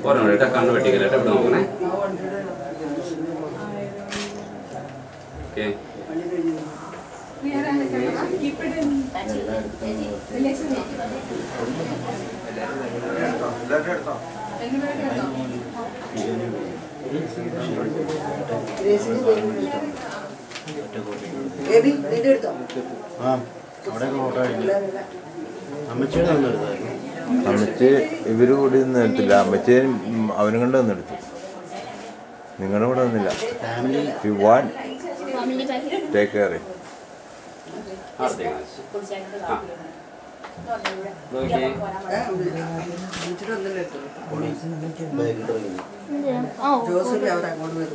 ഒരെണ്ണം കേട്ടോ കണ്ണ് വെട്ടിക്കലായിട്ട് ഇവിടെ നോക്കണേ ഓക്കെ ബേബി നിന്റെ എടുത്തോ ആ അവിടെയൊക്കെ ഫോട്ടോ കഴിഞ്ഞു അമ്മച്ചിയുടെ ഒന്ന് എടുത്തായിരുന്നു അമ്മച്ചി ഇവര് കൂടി ഒന്നും എടുത്തില്ല അമ്മച്ചി അവനും കൊണ്ട് ഒന്നും എടുത്തു നിങ്ങളുടെ കൂടെ ഒന്നില്ല family you want take care നോക്കിയേ വീട്ടിൽ ഒന്നില്ല എടുത്തോ ബാഗിട്ട് ഇറങ്ങി ജോസഫ് അവർ അങ്ങോട്ട് വരും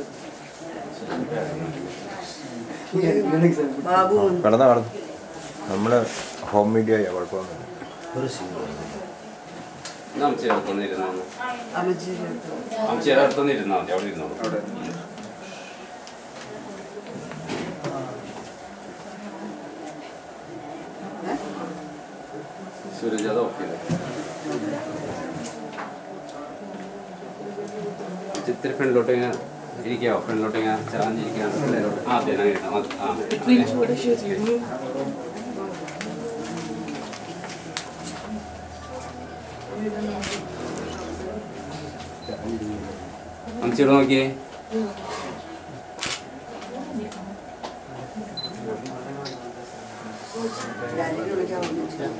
ബാബു കടന്ന കടന്നു നമ്മള് ഹോം മീഡിയ കുഴപ്പമൊന്നുമില്ല ഒരു സീൻ അമ്മച്ചിയുടെ അടുത്തൊന്ന് ഇരുന്നോ അമ്മച്ചിയുടെ എടുത്തോ അമ്മച്ചിയുടെ അടുത്തൊന്ന് ഇരുന്നാൽ മതി അവിടെ ഇരുന്നോ അവിടെ സൂരജ് അത് ഓക്കെ ഇത്തിരി ഫ്രണ്ടിലോട്ട് ഇങ്ങനെ ഇരിക്കാവോ ഫ്രണ്ടിലോട്ട് ഇങ്ങനെ ചാഞ്ഞിരിക്കാൻ ആ അതെ അങ്ങനെ ഇരുന്നാ മതി. ആ അതെ. അമ്മച്ചിയോട് നോക്കിയേ ഡാഡിനെ വിളിക്കാൻ വന്നിട്ടില്ല